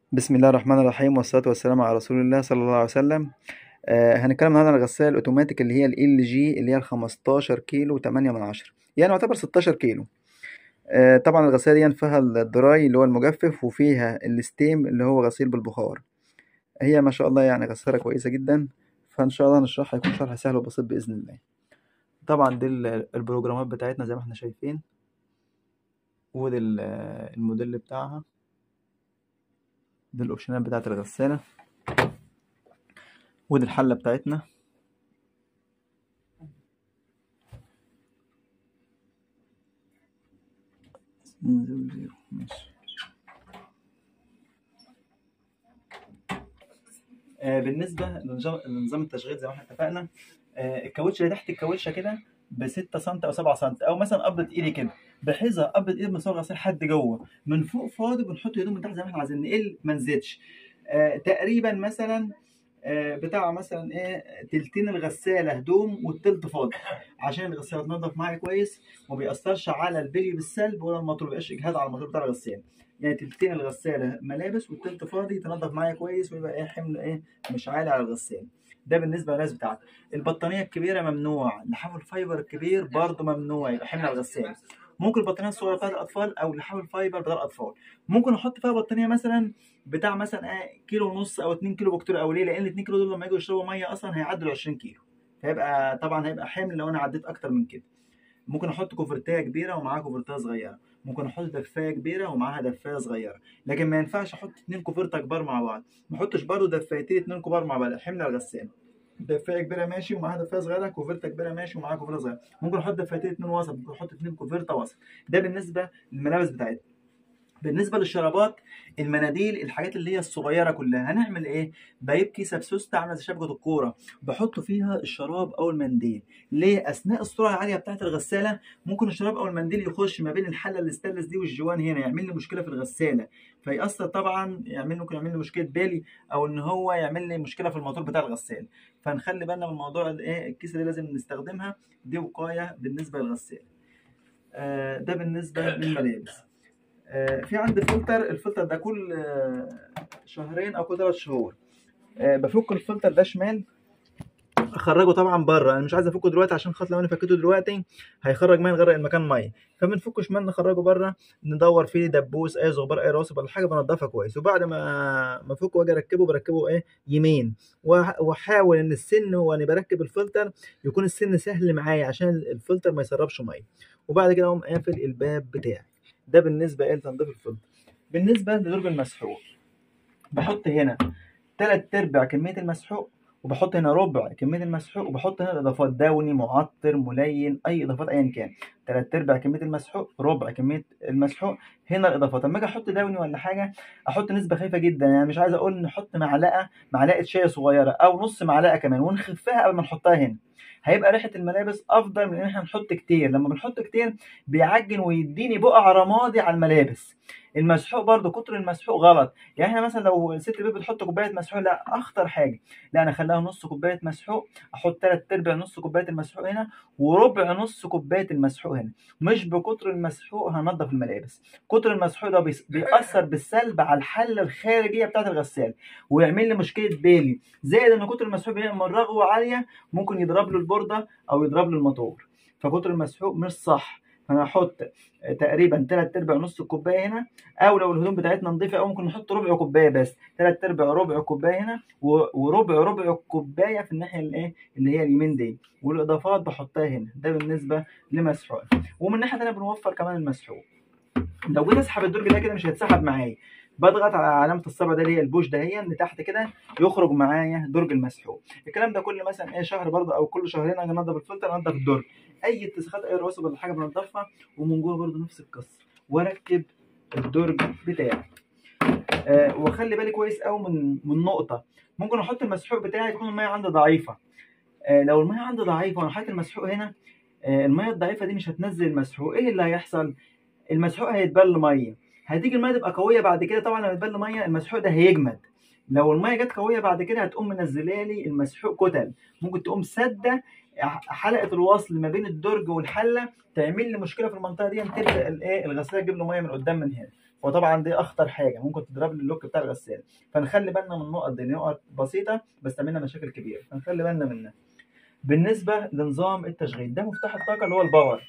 بسم الله الرحمن الرحيم والصلاة والسلام على رسول الله صلى الله عليه وسلم آه هنتكلم النهارده عن الغسالة الأوتوماتيك اللي هي ال LG اللي هي ال 15 كيلو 8 من عشرة يعني يعتبر 16 كيلو آه طبعا الغسالة دي فيها الدراي اللي هو المجفف وفيها الستيم اللي هو غسيل بالبخار هي ما شاء الله يعني غسالة كويسة جدا فإن شاء الله نشرحها يكون شرح سهل وبسيط بإذن الله طبعا دي ال- البروجرامات بتاعتنا زي ما احنا شايفين ودي ال- الموديل بتاعها دي الأوبشنات بتاعت الغسالة ودي الحلة بتاعتنا زيرو زيرو ماشي آه بالنسبة لنظام لنظام التشغيل زي ما احنا اتفقنا آه الكاوتش اللي تحت الكاوتشة كده ب 6 سم او 7 سم او مثلا قبضة ايدي كده بحيث قبضة ايدي من صور الغسيل لحد جوه من فوق فاضي بنحط هدوم من تحت زي ما احنا عايزين نقل ما نزيدش آه تقريبا مثلا آه بتاع مثلا ايه تلتين الغسالة هدوم والتلت فاضي عشان الغسالة تنضف معايا كويس وما بيأثرش على البلي بالسلب ولا الموتور ما يبقاش اجهاد على الموتور بتاع الغسالة يعني تلتين الغسالة ملابس والتلت فاضي تنضف معايا كويس ويبقى ايه حمل ايه مش عالي على الغسالة ده بالنسبة للناس بتاعتي البطانية الكبيرة ممنوع لحاف الفايبر الكبير برضه ممنوع يبقى حمل على الغسالة ممكن البطانية الصغيرة بتاعت الأطفال أو لحاف الفايبر بتاع الأطفال ممكن أحط فيها بطانية مثلا بتاع مثلا ايه كيلو ونص أو 2 كيلو بكتير أو ليه لأن ال 2 كيلو دول لما يجوا يشربوا مية أصلا هيعدوا ال 20 كيلو فيبقى طبعا هيبقى حمل لو أنا عديت أكتر من كده ممكن احط كوفرتايه كبيره ومعاها كوفرتايه صغيره ممكن احط دفايه كبيره ومعاها دفايه صغيره لكن ما ينفعش احط اتنين كوفرته كبار مع بعض ما احطش برضه دفايتين اتنين كبار مع بعض حمل على الغسالة دفايه كبيره ماشي ومعاها دفايه صغيره كوفرته كبيره ماشي ومعاها كوفرته صغيره ممكن احط دفايتين اتنين وسط ممكن احط اتنين كوفرته وسط ده بالنسبه للملابس بتاعتنا بالنسبه للشرابات المناديل الحاجات اللي هي الصغيره كلها هنعمل ايه بجيب كيسه بسوسته عامله زي شبكه الكوره بحط فيها الشراب او المنديل ليه اثناء السرعه العاليه بتاعه الغساله ممكن الشراب او المنديل يخش ما بين الحله الاستانلس دي والجوان هنا يعمل لي مشكله في الغساله فيأثر طبعا يعمل ممكن يعمل لي مشكله بالي او ان هو يعمل لي مشكله في الموتور بتاع الغساله فنخلي بالنا من موضوع الايه الكيسه دي لازم نستخدمها دي وقايه بالنسبه للغساله آه ده بالنسبه للملابس آه، في عندي فلتر الفلتر ده كل آه، شهرين او كل ثلاث شهور آه، بفك الفلتر ده شمال اخرجه طبعا بره انا مش عايز افكه دلوقتي عشان خاطر لو انا فكيته دلوقتي هيخرج ميه نغرق المكان ميه فبنفكه شمال نخرجه بره ندور فيه دبوس اي زغبار اي راسب ولا حاجه بنضفها كويس وبعد ما ما افكه واجي اركبه بركبه ايه يمين وأح- واحاول ان السن وانا بركب الفلتر يكون السن سهل معايا عشان الفلتر ما يسربش ميه وبعد كده اقوم قافل الباب بتاعي ده بالنسبه ايه لتنظيف الفلتر بالنسبه لدرج المسحوق بحط هنا تلات ارباع كميه المسحوق وبحط هنا ربع كميه المسحوق وبحط هنا الاضافات داوني معطر ملين اي اضافات ايا كان تلات ارباع كميه المسحوق ربع كميه المسحوق هنا الاضافات اما اجي احط داوني ولا حاجه احط نسبه خفيفه جدا يعني مش عايز اقول نحط معلقه معلقه شاي صغيره او نص معلقه كمان ونخفها قبل ما نحطها هنا هيبقى ريحه الملابس افضل من ان احنا نحط كتير لما بنحط كتير بيعجن ويديني بقع رمادي على الملابس المسحوق برضو كتر المسحوق غلط يعني احنا مثلا لو ست البيت بتحط كوبايه مسحوق لا اخطر حاجه لا انا اخليها نص كوبايه مسحوق احط تلات ارباع نص كوبايه المسحوق هنا وربع نص كوبايه المسحوق هنا مش بكتر المسحوق هنضف الملابس كتر المسحوق ده بيس- بيأثر بالسلب على الحله الخارجيه بتاعه الغساله ويعمل لي مشكله بيلي زائد ان كتر المسحوق بيعمل رغوه عاليه ممكن يضرب له البورده او يضرب له الموتور فكتر المسحوق مش صح فانا هحط تقريبا تلات ارباع نص الكوبايه هنا او لو الهدوم بتاعتنا نظيفه او ممكن نحط ربع كوبايه بس تلات ارباع ربع كوبايه هنا و- وربع ربع كوبايه في الناحيه الايه اللي هي اليمين دي والاضافات بحطها هنا ده بالنسبه لمسحوق ومن ناحيه ثانيه بنوفر كمان المسحوق لو جيت اسحب الدرج ده كده مش هيتسحب معايا بضغط على علامه الصبع ده اللي هي البوش ده هي اللي تحت كده يخرج معايا درج المسحوق الكلام ده كل مثلا ايه شهر برضه او كل شهرين اجي انضف الفلتر انضف الدرج اي اتساخات اي رواسب ولا حاجه بنضفها ومن جوه برضه نفس القصه واركب الدرج بتاعي آه واخلي بالي كويس قوي من من نقطه ممكن احط المسحوق بتاعي تكون الميه عندي ضعيفه آه لو الميه عندي ضعيفه وانا حاطط المسحوق هنا آه الميه الضعيفه دي مش هتنزل المسحوق ايه اللي هيحصل المسحوق هيتبل ميه هتيجي الميه تبقى قويه بعد كده طبعا لما يتبل ميه المسحوق ده هيجمد لو الميه جت قويه بعد كده هتقوم منزله لي المسحوق كتل ممكن تقوم سده حلقه الوصل ما بين الدرج والحله تعمل لي مشكله في المنطقه دي تبدا الايه الغساله تجيب له ميه من قدام من هنا وطبعا دي اخطر حاجه ممكن تضرب لي اللوك بتاع الغساله فنخلي بالنا من النقط دي نقط بسيطه بس تعمل لنا مشاكل كبيره فنخلي بالنا منها بالنسبه لنظام التشغيل ده مفتاح الطاقه اللي هو الباور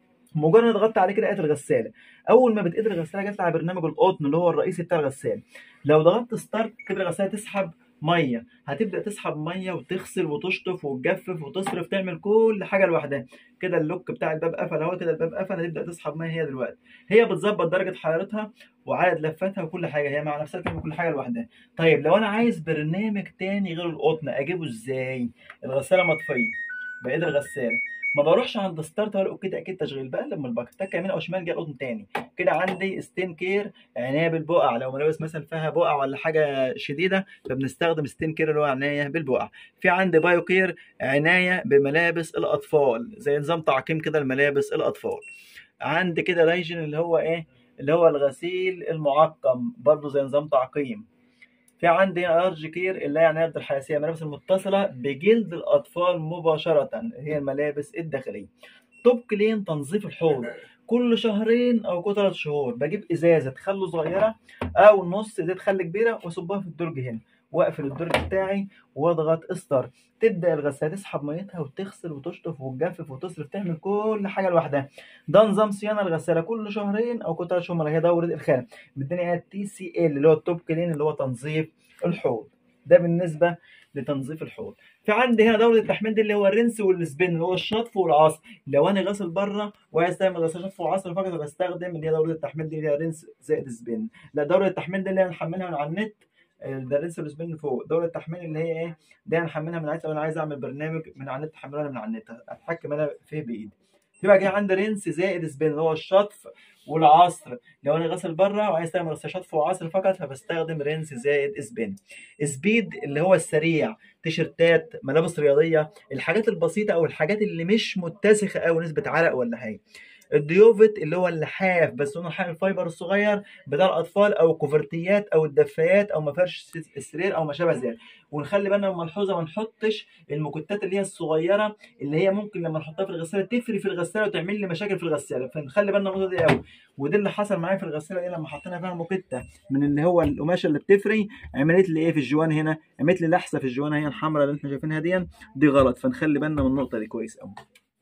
مجرد ضغطت عليه كده لقيت الغساله اول ما بتقدر الغساله جت على برنامج القطن اللي هو الرئيسي بتاع الغساله لو ضغطت ستارت كده الغساله تسحب ميه هتبدا تسحب ميه وتغسل وتشطف وتجفف وتصرف تعمل كل حاجه لوحدها كده اللوك بتاع الباب قفل اهو كده الباب قفل هتبدا تسحب ميه هي دلوقتي هي بتظبط درجه حرارتها وعدد لفاتها وكل حاجه هي مع نفسها تعمل كل حاجه لوحدها طيب لو انا عايز برنامج تاني غير القطن اجيبه ازاي الغساله مطفيه بايد الغساله ما بروحش عند ستارت ولا اوكي تاكيد تشغيل بقى لما البكتكه يمين او شمال جاي القطن تاني كده عندي ستين كير عنايه بالبقع لو ملابس مثلا فيها بقع ولا حاجه شديده فبنستخدم ستين كير اللي هو عنايه بالبقع في عندي بايو كير عنايه بملابس الاطفال زي نظام تعقيم كده الملابس الاطفال عندي كده رايجن اللي هو ايه اللي هو الغسيل المعقم برضه زي نظام تعقيم في عندي هنا ارج كير اللي هي عنايه الحياسيه الملابس المتصله بجلد الاطفال مباشره هي الملابس الداخليه توب كلين تنظيف الحوض كل شهرين او كل ثلاث شهور بجيب ازازه تخلي صغيره او نص دي تخلي كبيره واصبها في الدرج هنا واقفل الدرج بتاعي واضغط ستارت تبدا الغساله تسحب ميتها وتغسل وتشطف وتجفف وتصرف تعمل كل حاجه لوحدها ده نظام صيانه الغساله كل شهرين او كل ثلاث شهور هي دوره الخام بالدنيا تي سي ال اللي هو التوب كلين اللي هو تنظيف الحوض ده بالنسبه لتنظيف الحوض في عندي هنا دوره التحميل دي اللي هو الرنس والسبين اللي هو الشطف والعصر لو انا غاسل بره وعايز تعمل غسيل شطف وعصر فقط بستخدم اللي هي دوره التحميل دي اللي هي رنس زائد سبين لا دوره التحميل دي اللي انا محملها من على النت ده الرنس والسبين فوق دوره التحميل اللي هي ايه دي انا محملها من على النت لو انا عايز اعمل برنامج من على النت احملها من على النت اتحكم انا فيه بايدي في بقى كده عندي رنس زائد سبين اللي هو الشطف والعصر لو انا غسل بره وعايز تعمل شطف وعصر فقط فبستخدم رنس زائد سبين سبيد اللي هو السريع تيشرتات ملابس رياضيه الحاجات البسيطه او الحاجات اللي مش متسخه قوي نسبه عرق ولا حاجه الديوفت اللي هو اللحاف بس لونه لحاف الفايبر الصغير بتاع الاطفال او كوفرتيات او الدفايات او مفارش السرير او ما شابه ذلك ونخلي بالنا من ملحوظه ما نحطش المكتات اللي هي الصغيره اللي هي ممكن لما نحطها في الغساله تفري في الغساله وتعمل لي مشاكل في الغساله فنخلي بالنا من النقطه دي قوي وده اللي حصل معايا في الغساله دي لما حطينا فيها مكته من اللي هو القماشه اللي بتفري عملت لي ايه في الجوان هنا عملت لي لحسه في الجوان هي الحمراء اللي احنا شايفينها دي دي غلط فنخلي بالنا من النقطه دي كويس قوي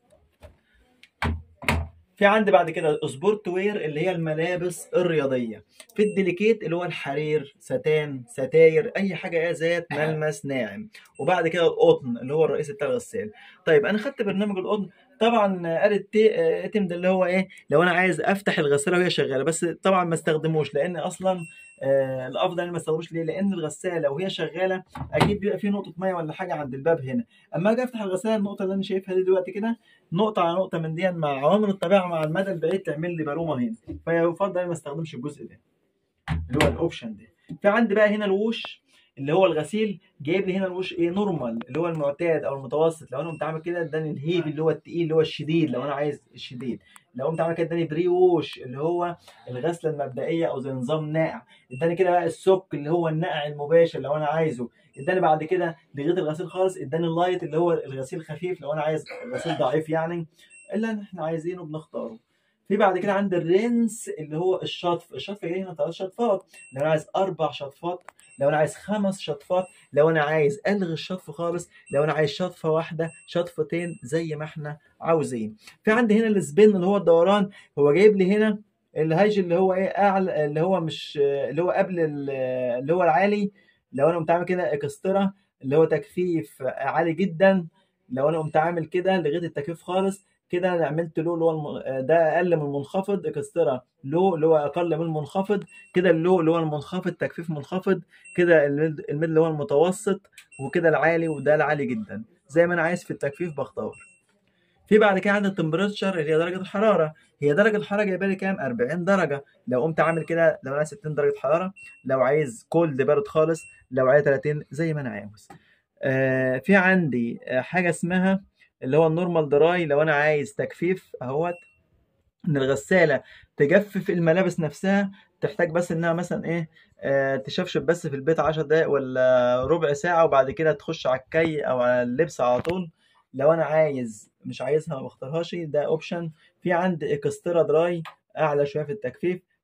في عندي بعد كده سبورت وير اللي هي الملابس الرياضيه في الديليكيت اللي هو الحرير ستان ستاير اي حاجه ذات ملمس ناعم وبعد كده القطن اللي هو الرئيسي بتاع الغسال طيب انا خدت برنامج القطن طبعا قالت اتم ده اللي هو ايه لو انا عايز افتح الغساله وهي شغاله بس طبعا ما استخدموش لان اصلا آه الافضل ان ما استخدموش ليه لان الغساله وهي شغاله اكيد بيبقى في نقطه ميه ولا حاجه عند الباب هنا اما اجي افتح الغساله النقطه اللي انا شايفها دي دلوقتي كده نقطه على نقطه من دي مع عوامل الطبيعه مع المدى البعيد تعمل لي برومه هنا فيفضل ما استخدمش الجزء ده اللي هو الاوبشن ده في عندي بقى هنا الوش اللي هو الغسيل جايب لي هنا الوش ايه نورمال اللي هو المعتاد او المتوسط لو انا قمت عامل كده اداني الهيف اللي هو التقيل اللي هو الشديد لو انا عايز الشديد لو قمت عامل كده اداني بري ووش اللي هو الغسله المبدئيه او زي نظام ناقع اداني كده بقى السك اللي هو النقع المباشر لو انا عايزه اداني بعد كده لغيت الغسيل خالص اداني اللايت اللي هو الغسيل خفيف لو انا عايز غسيل ضعيف يعني اللي احنا عايزينه بنختاره في بعد كده عند الرنس اللي هو الشطف الشطف جاي هنا ثلاث شطفات لو انا عايز اربع شطفات لو انا عايز خمس شطفات لو انا عايز الغي الشطف خالص لو انا عايز شطفه واحده شطفتين زي ما احنا عاوزين في عندي هنا السبين اللي هو الدوران هو جايب لي هنا الهايج اللي هو ايه اعلى اللي هو مش اللي هو قبل اللي هو العالي لو انا قمت عامل كده اكسترا اللي هو تكثيف عالي جدا لو انا قمت عامل كده لغيت التكييف خالص كده انا عملت له اللي هو الم... ده اقل من المنخفض اكسترا لو اللي هو اقل من المنخفض كده اللو اللي هو المنخفض تكثيف منخفض كده الميد اللي هو المتوسط وكده العالي وده العالي جدا زي ما انا عايز في التكثيف بختار في بعد كده عندي التمبريتشر اللي هي درجه الحراره هي درجه الحراره جايبه لي كام 40 درجه لو قمت عامل كده لو انا 60 درجه حراره لو عايز كولد بارد خالص لو عايز 30 زي ما انا عاوز آه في عندي حاجه اسمها اللي هو النورمال دراي لو انا عايز تجفيف اهوت ان الغساله تجفف الملابس نفسها تحتاج بس انها مثلا ايه آه تشفشف بس في البيت 10 دقايق ولا ربع ساعه وبعد كده تخش على الكي او على اللبس على طول لو انا عايز مش عايزها ما بختارهاش ده اوبشن في عندي اكسترا دراي اعلى شويه في التجفيف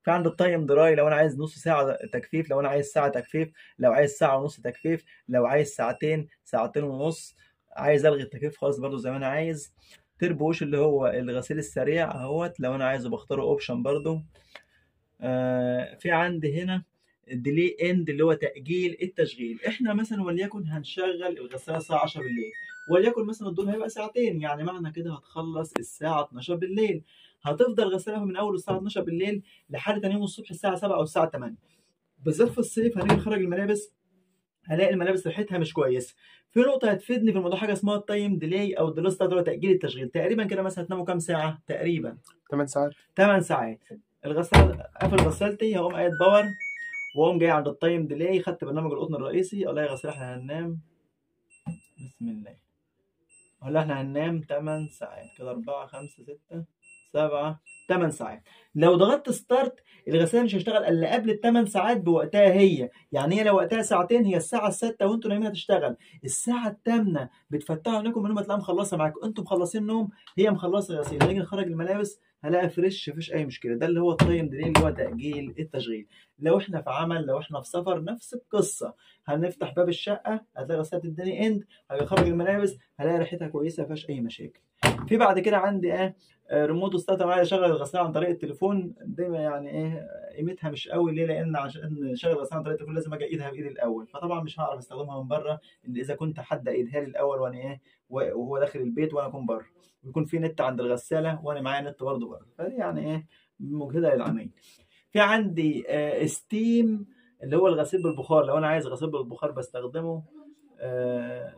في عند التايم دراي لو انا عايز نص ساعه تجفيف لو انا عايز ساعه تجفيف لو عايز ساعه ونص تجفيف لو عايز ساعتين ساعتين ونص عايز الغي التجفيف خالص برضو زي ما انا عايز تربو ووش اللي هو الغسيل السريع اهوت لو انا عايزه بختاره اوبشن برضو آه في عندي هنا ديلي اند اللي هو تاجيل التشغيل احنا مثلا وليكن هنشغل الغساله الساعه 10 بالليل وليكن مثلا الدور هيبقى ساعتين يعني معنى كده هتخلص الساعه 12 بالليل هتفضل غسالها من اول الساعه 12 بالليل لحد تاني يوم الصبح الساعه 7 او الساعه 8 بالذات في الصيف هنيجي نخرج الملابس هلاقي الملابس ريحتها مش كويسه في نقطه هتفيدني في الموضوع حاجه اسمها التايم ديلي او الديلي ستارت اللي هو تاجيل التشغيل تقريبا كده مثلا هتناموا كام ساعه تقريبا 8 ساعات 8 ساعات الغسالة قافل غسالتي هقوم قايد باور واقوم جاي عند التايم ديلي خدت برنامج القطن الرئيسي اقول لها يا غسالة احنا هننام بسم الله اقول لها احنا هننام 8 ساعات كده 4 5 6 7 8 ساعات لو ضغطت ستارت الغسالة مش هتشتغل الا قبل ال 8 ساعات بوقتها هي يعني هي لو وقتها ساعتين هي الساعة 6 وانتوا نايمين هتشتغل الساعة الثامنة بتفتحوا عينيكم من النوم هتلاقيها مخلصة معاكم انتوا مخلصين نوم هي مخلصة غسيل نيجي نخرج الملابس هلاقي فريش مفيش اي مشكله ده اللي هو التايم ديلي اللي هو تاجيل التشغيل لو احنا في عمل لو احنا في سفر نفس القصه هنفتح باب الشقه هتلاقي غساله الدنيا اند هاجي اخرج الملابس هلاقي ريحتها كويسه مفيهاش اي مشاكل في بعد كده عندي ايه آه، ريموت ستارت معايا اشغل الغساله عن طريق التليفون دي يعني ايه قيمتها مش قوي ليه لان عشان اشغل الغساله عن طريق التليفون لازم اجي ايدها بايدي الاول فطبعا مش هعرف استخدمها من بره الا اذا كنت حد ايدها لي الاول وانا ايه وهو داخل البيت وانا اكون بره ويكون في نت عند الغساله وانا معايا نت برضه بره فدي يعني ايه مجهده للعميل في عندي آه ستيم اللي هو الغسيل بالبخار لو انا عايز غسيل بالبخار بستخدمه آه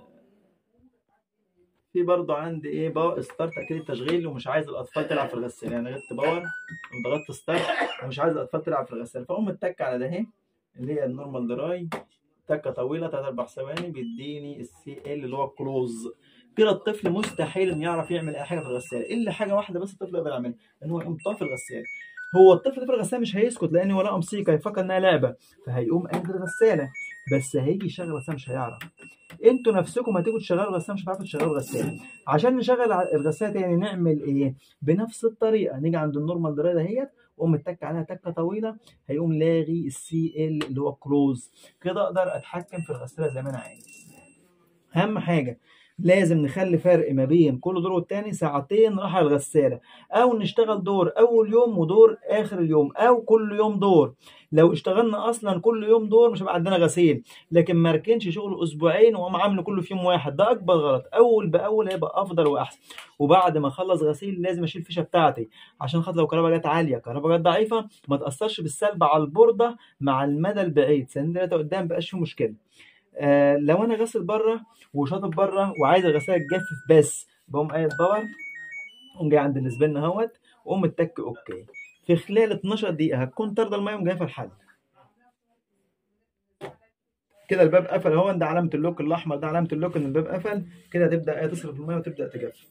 في برضه عندي ايه باور ستارت اكيد التشغيل ومش عايز الاطفال تلعب في الغسالة يعني غبت باور وضغطت ستارت ومش عايز الاطفال تلعب في الغسالة فاقوم متك على ده اهي اللي هي النورمال دراي تكه طويله 3 4 ثواني بيديني السي ال اللي هو الكلوز كده الطفل مستحيل انه يعرف يعمل اي حاجه في الغساله الا حاجه واحده بس الطفل يقدر يعملها ان هو يقوم طافي الغساله هو الطفل في الغساله مش هيسكت لان هو لقى موسيقى يفكر انها لعبه فهيقوم قاعد الغساله بس هيجي يشغل الغساله مش هيعرف انتوا نفسكم هتيجوا تشغلوا الغساله مش هتعرفوا تشغلوا الغساله عشان نشغل الغساله تاني نعمل ايه بنفس الطريقه نيجي عند النورمال دراي دهيت قوم متك عليها تكه طويله هيقوم لاغي السي ال اللي هو كلوز كده اقدر اتحكم في الغساله زي ما انا عايز اهم حاجه لازم نخلي فرق ما بين كل دور والتاني ساعتين راحة الغسالة أو نشتغل دور أول يوم ودور آخر اليوم أو كل يوم دور لو اشتغلنا أصلا كل يوم دور مش هيبقى عندنا غسيل لكن ما ركنش شغل أسبوعين وأقوم عامله كله في يوم واحد ده أكبر غلط أول بأول هيبقى أفضل وأحسن وبعد ما أخلص غسيل لازم أشيل الفيشة بتاعتي عشان خاطر لو الكهرباء جت عالية الكهرباء جت ضعيفة ما تأثرش بالسلب على البوردة مع المدى البعيد سنين تلاتة قدام مبقاش فيه مشكلة آه لو انا غاسل بره وشاطب بره وعايز الغساله تجفف بس بقوم قايل باور اقوم جاي عند السبن اهوت واقوم متك اوكي في خلال 12 دقيقه هتكون طارده الميه ومجهفه الحل كده الباب قفل اهو ده علامه اللوك الاحمر ده علامه اللوك ان الباب قفل كده تبدا ايه تصرف الميه وتبدا تجفف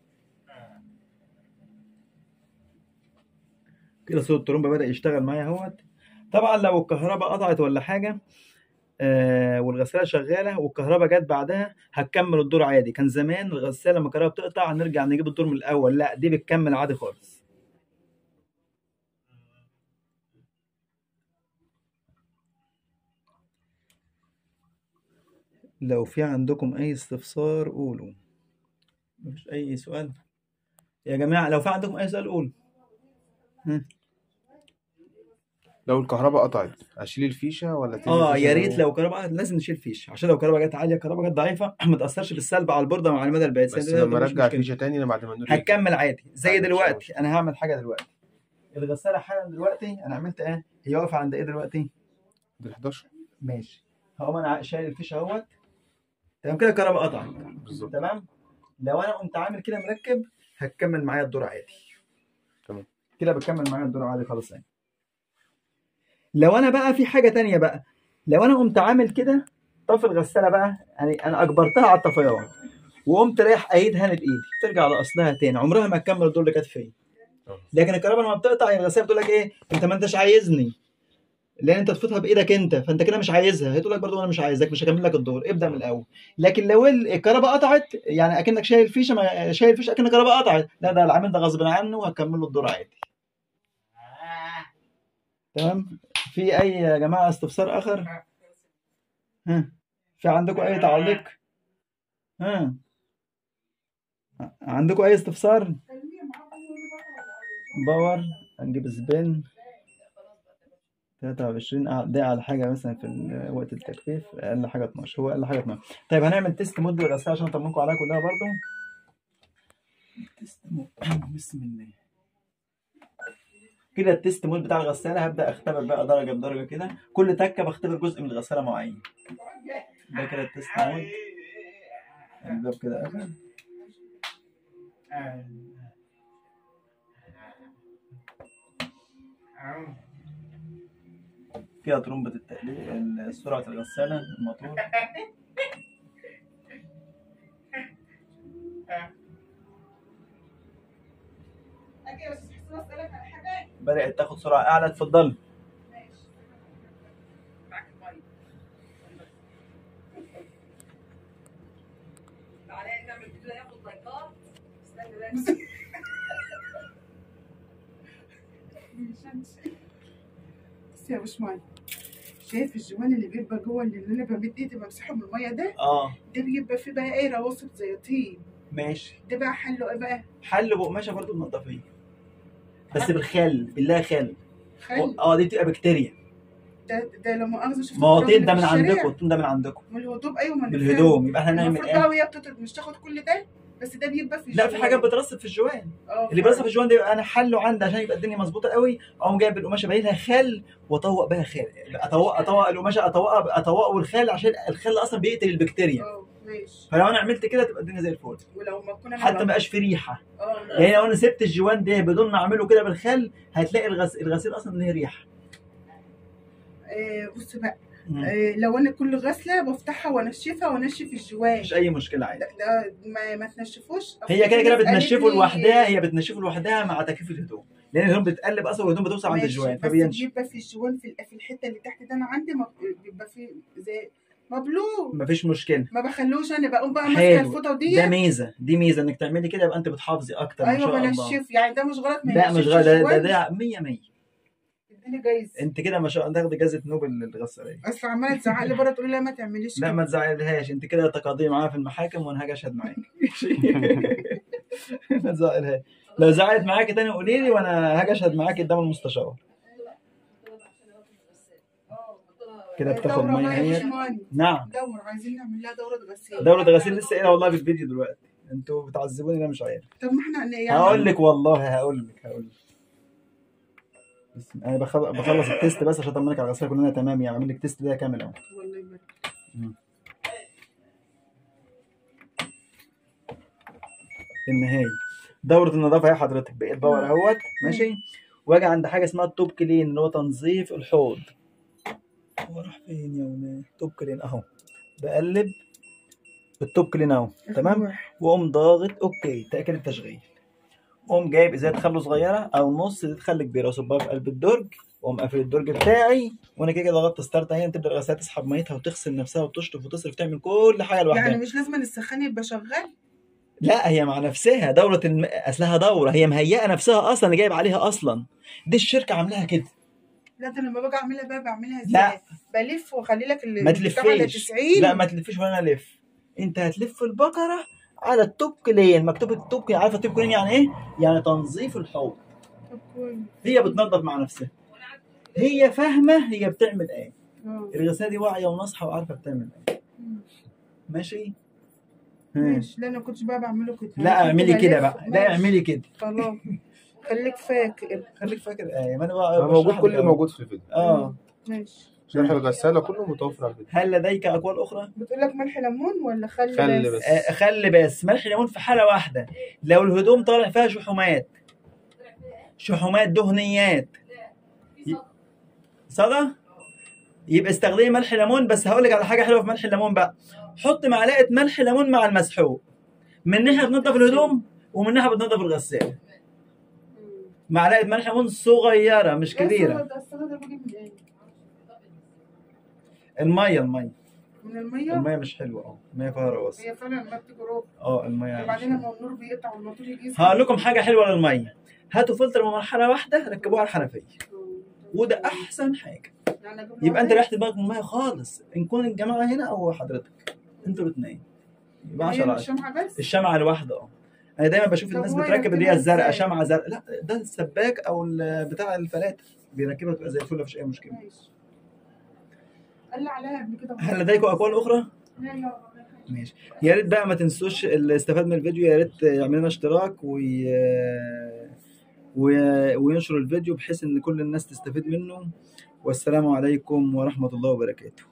كده صوت الترومبه بدا يشتغل معايا اهوت طبعا لو الكهرباء قطعت ولا حاجه آه والغساله شغاله والكهرباء جت بعدها هتكمل الدور عادي كان زمان الغساله لما الكهرباء بتقطع هنرجع نجيب الدور من الاول لا دي بتكمل عادي خالص لو في عندكم اي استفسار قولوا مفيش اي سؤال يا جماعه لو في عندكم اي سؤال قولوا ها. لو الكهرباء قطعت اشيل الفيشه ولا تاني اه الفيشة يا ريت و- لو كهرباء لازم نشيل فيش عشان لو كهرباء جت عاليه كهرباء جت ضعيفه ما تاثرش بالسلب على البورده وعلى المدى البعيد بس ده- ده لما مش ارجع مشكلة. الفيشه تاني لما بعد ما النور يجي. هتكمل عادي زي عادي، مش دلوقتي انا هعمل حاجه دلوقتي الغساله حالا دلوقتي انا عملت ايه هي واقفه عند ايه دلوقتي دي 11 ماشي هقوم انا شايل الفيشه اهوت تمام كده الكهرباء قطعت بالظبط تمام لو انا قمت عامل كده مركب هتكمل معايا الدور عادي تمام. كده بتكمل معايا الدور عادي خلاص يعني لو انا بقى في حاجه تانية بقى لو انا قمت عامل كده طفي الغساله بقى يعني انا اجبرتها على الطفيان وقمت رايح قايدها انا بايدي ترجع لاصلها تاني عمرها ما تكمل الدور اللي كانت فيه آه. لكن الكهرباء لما بتقطع الغساله بتقول لك ايه انت ما انتش عايزني لان انت تفوتها بايدك انت فانت كده مش عايزها هي تقول لك برضه انا مش عايزك مش هكمل لك الدور ابدا من الاول لكن لو ال- الكهرباء قطعت يعني اكنك شايل فيشه ما شايل فيشه اكن الكهرباء قطعت لا ده العامل ده غصب عنه وهكمل له الدور عادي تمام في اي يا جماعه استفسار اخر ها في عندكم اي تعليق ها عندكم اي استفسار باور هنجيب سبين 23 دقيقة على حاجة مثلا في ال- وقت التجفيف أقل حاجة 12 هو أقل حاجة 12 طيب هنعمل تيست مود بالغسالة عشان أطمنكم عليها كلها برضو تيست مود بسم الله كده التيست مود بتاع الغسالة هبدأ أختبر بقى درجة بدرجة كده كل تكة بختبر جزء من الغسالة معين ده كده التيست مود الباب كده قفل فيها ترمبة التقليب سرعة الغسالة الموتور اجي يا استاذ حسين اسالك على حاجه بدأت تاخد سرعة أعلى اتفضل ماشي معاك الميه تعالى نعمل فيديو ياخد لايكات استنى بس بس يا باشمهندس شايف الجوان اللي بيبقى جوه اللي انا بمد ايدي بمسحه من الميه ده اه ده بيبقى فيه بقى ايه رواسب زيتين ماشي ده بقى حله ايه بقى؟ حل بقماشة برضو منضفية بس بالخل بالله خل خل اه دي بتبقى بكتيريا ده ده لو مؤاخذه شفت ما هو التراب طين ده اللي من في الشارع؟ عندكم الطين ده من عندكم من الهدوم ايوه ما أنا فاهم. بالهدوم يبقى احنا نعمل المفروض ايه؟ بقى وهي بتطرد مش تاخد كل ده بس ده بيبقى في لا في الجوان. حاجات بترسب في الجوان اه اللي بيرسب في الجوان ده يبقى انا حله عندي عشان يبقى الدنيا مظبوطه قوي اقوم جايب القماشه بايلها خل واطوق بها خل اطوق اطوق القماشه اطوقها اطوقه بالخل عشان الخل اصلا بيقتل البكتيريا اه ماشي فلو انا عملت كده تبقى الدنيا زي الفل ولو ما كنا حتى ما بقاش في ريحه اه يعني لو انا سبت الجوان ده بدون ما اعمله كده بالخل هتلاقي الغس... الغسيل اصلا ليه ريحه آه، بص بقى مم. آه، لو انا كل غسله بفتحها وانشفها وانشف الجوان مش اي مشكله عادي ده, ده ما, ما تنشفوش هي كده كده قالت بتنشفه لي- لوحدها هي بتنشفه لوحدها مع تكييف الهدوم لان الهدوم بتقلب اصلا والهدوم بتوصل عند ماشي، الجوان بس فبينشف بيبقى في الجوان في ال- في الحته اللي تحت ده انا عندي مب- بيبقى في زي مبلول مفيش مشكله ما بخلوش انا بقوم بقى حلو. ماسكه الفوطه ده دي ميزه دي ميزه انك تعملي كده يبقى انت بتحافظي اكتر ما ايوه شاء الله بنشف يعني ده مش غلط ما لا مش ينشفش غلط ده ده, الجوان. ده 100 100 اديني جايز انت كده ما شاء الله تاخدي جائزه نوبل للغساليه اصل عماله تزعق لي بره تقول لي لا ما تعمليش لا كده. ما تزعلهاش انت كده تقاضي معاها في المحاكم وانا هاجي اشهد معاك ما تزعلهاش لو زعلت معاكي تاني قولي لي وانا هاجي اشهد معاكي قدام المستشار كده بتاخد دورة ميه بقى يا هي باشمهندس. نعم دورة عايزين نعمل لها دورة غسيل دورة غسيل لسه قايلها والله في الفيديو دلوقتي انتوا بتعذبوني انا مش عارف طب ما احنا يعني هقول لك والله هقول لك هقول لك بس انا بخل- بخلص التيست بس عشان اطمنك على الغساله كلنا تمام يعني اعمل لك تيست ده كامل اهو والله يبارك النهايه دوره النظافه اهي حضرتك بقيت باور اهوت ماشي واجي عند حاجه اسمها التوب كلين اللي هو تنظيف الحوض هو راح فين يا ولاد توب كلين اهو بقلب التوب كلين اهو تمام واقوم ضاغط اوكي تاكد التشغيل واقوم جايب ازازه خل صغيره او نص ازازه خل كبيره واصبها في قلب الدرج واقوم قافل الدرج بتاعي وانا كده كده ضغطت ستارت اهي تبدا الغساله تسحب ميتها وتغسل نفسها وتشطف وتصرف تعمل كل حاجه لوحدها يعني مش لازم السخان يبقى شغال لا هي مع نفسها دورة الم... اصلها دورة هي مهيئة نفسها اصلا اللي جايب عليها اصلا دي الشركة عاملاها كده لا ده لما باجي اعملها بقى بعملها ازاي لا. بلف واخلي لك اللي ما بتاع على تلفيش 90 لا ما تلفيش ولا انا الف انت هتلف البقرة على التوب كلين مكتوب التوب كلين عارفة التوب كلين يعني ايه؟ يعني تنظيف الحوض طب كويس هي بتنظف مع نفسها هي فاهمة هي بتعمل ايه اه الغسالة دي واعية وناصحة وعارفة بتعمل ايه مم. ماشي؟ ها. ماشي لا انا كنتش بقى بعمله كده لا أنا كنت اعملي كده بلف. بقى لا ماشي. اعملي كده خلاص خليك فاكر خليك فاكر ايه ما انا بقى موجود بشرح لك كل أهو. موجود في الفيديو اه ماشي شرح الغسالة كله متوفر على الفيديو هل لديك اقوال اخرى؟ بتقول لك ملح ليمون ولا خل خل بس بس. آه، خلي بس ملح ليمون في حاله واحده لو الهدوم طالع فيها شحومات شحومات دهنيات ي- صدى يبقى استخدمي ملح ليمون بس هقول لك على حاجه حلوه في ملح الليمون بقى حط معلقه ملح ليمون مع المسحوق من ناحيه بتنضف الهدوم ومن ناحيه بتنضف الغساله معلقه ملح ليمون صغيره مش كبيره الصودا الصودا ده بيجي من ايه؟ الميه الميه من الميه الميه مش حلوه اه الميه فيها رواسب هي فعلا ما بتيجي ربع اه الميه مش وبعدين حلوة. لما النور بيقطع والموتور يجي هقول لكم حاجه حلوه للميه هاتوا فلتر بمرحله واحده ركبوه على الحنفيه وده احسن حاجه يعني أجيب يبقى انت له ريحت دماغك من الميه خالص ان كون الجماعه هنا او حضرتك انتوا الاثنين يبقى 10 هي 10 الشمعة بس الشمعه الواحده اه انا دايما بشوف طب الناس هو بتركب اللي هي يركبها الزرقاء إزاي؟ شمعه زرقاء لا ده السباك او ال- بتاع الفلاتر بيركبها تبقى زي الفل مفيش اي مشكله ماشي قال لي عليها قبل كده هل لديكم اقوال اخرى؟ لا يا ماشي يا ريت بقى ما تنسوش اللي استفاد من الفيديو يا ريت يعمل لنا اشتراك وي... وي... وينشر الفيديو بحيث ان كل الناس تستفيد منه والسلام عليكم ورحمة الله وبركاته